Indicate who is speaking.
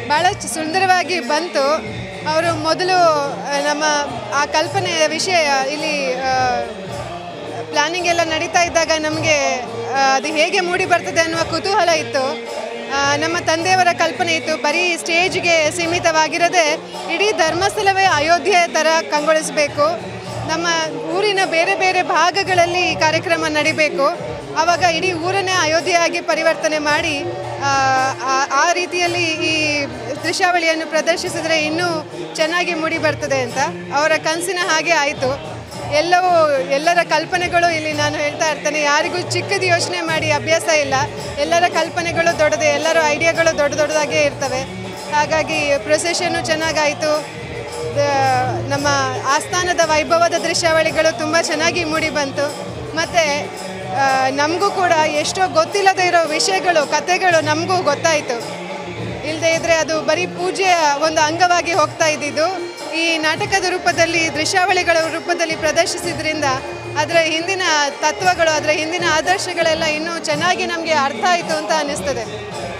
Speaker 1: ಭಾಳ ಚ- ಸುಂದರವಾಗಿ ಬಂತು ಅವರು ಮೊದಲು ಆ, ನಮ್ಮ ಆ ಕಲ್ಪನೆಯ ವಿಷಯ ಇಲ್ಲಿ ಪ್ಲಾನಿಂಗ್ ಎಲ್ಲ ನಡೀತಾ ಇದ್ದಾಗ ನಮಗೆ ಅದು ಹೇಗೆ ಮೂಡಿ ಬರ್ತದೆ ಅನ್ನುವ ಕುತೂಹಲ ಇತ್ತು ಆ, ನಮ್ಮ ತಂದೆಯವರ ಕಲ್ಪನೆ ಇತ್ತು ಬರೀ ಸ್ಟೇಜ್ಗೆ ಸೀಮಿತವಾಗಿರದೆ ಇಡೀ ಧರ್ಮಸ್ಥಳವೇ ಅಯೋಧ್ಯೆ ಥರ ಕಂಗೊಳಿಸಬೇಕು ನಮ್ಮ ಊರಿನ ಬೇರೆ ಬೇರೆ ಭಾಗಗಳಲ್ಲಿ ಈ ಕಾರ್ಯಕ್ರಮ ನಡಿಬೇಕು ಆವಾಗ ಇಡೀ ಊರನ್ನೇ ಅಯೋಧ್ಯೆಯಾಗಿ ಪರಿವರ್ತನೆ ಮಾಡಿ ಆ, ಆ- ಆ ರೀತಿಯಲ್ಲಿ ಈ ದೃಶ್ಯಾವಳಿಯನ್ನು ಪ್ರದರ್ಶಿಸಿದರೆ ಇನ್ನೂ ಚೆನ್ನಾಗಿ ಮೂಡಿ ಬರ್ತದೆ ಅಂತ ಅವರ ಕನಸಿನ ಹಾಗೆ ಆಯಿತು ಎಲ್ಲವೂ ಎಲ್ಲರ ಕಲ್ಪನೆಗಳು ಇಲ್ಲಿ ನಾನು ಹೇಳ್ತಾ ಇರ್ತೇನೆ ಯಾರಿಗೂ ಚಿಕ್ಕದು ಯೋಚನೆ ಮಾಡಿ ಅಭ್ಯಾಸ ಇಲ್ಲ ಎಲ್ಲರ ಕಲ್ಪನೆಗಳು ದೊಡ್ಡದೇ ಎಲ್ಲರ ಐಡಿಯಾಗಳು ದೊಡ್ಡ ದೊಡ್ಡದಾಗೇ ಇರ್ತವೆ ಹಾಗಾಗಿ ಪ್ರೊಸೆಷನ್ನು ಚೆನ್ನಾಗಾಯಿತು ದ- ನಮ್ಮ ಆಸ್ಥಾನದ ವೈಭವದ ದೃಶ್ಯಾವಳಿಗಳು ತುಂಬ ಚೆನ್ನಾಗಿ ಮೂಡಿ ಬಂತು ಮತ್ತು ನಮಗೂ ಕೂಡ ಎಷ್ಟೋ ಗೊತ್ತಿಲ್ಲದೆ ಇರೋ ವಿಷಯಗಳು ಕಥೆಗಳು ನಮಗೂ ಗೊತ್ತಾಯಿತು ಇಲ್ಲದೆ ಇದ್ದರೆ ಅದು ಬರೀ ಪೂಜೆಯ ಒಂದು ಅಂಗವಾಗಿ ಹೋಗ್ತಾ ಇದ್ದಿದ್ದು ಈ ನಾಟಕದ ರೂಪದಲ್ಲಿ ದೃಶ್ಯಾವಳಿಗಳ ರೂಪದಲ್ಲಿ ಪ್ರದರ್ಶಿಸಿದ್ರಿಂದ ಅದರ ಹಿಂದಿನ ತತ್ವಗಳು ಅದರ ಹಿಂದಿನ ಆದರ್ಶಗಳೆಲ್ಲ ಇನ್ನೂ ಚೆನ್ನಾಗಿ ನಮಗೆ ಅರ್ಥ ಆಯಿತು ಅಂತ ಅನ್ನಿಸ್ತದೆ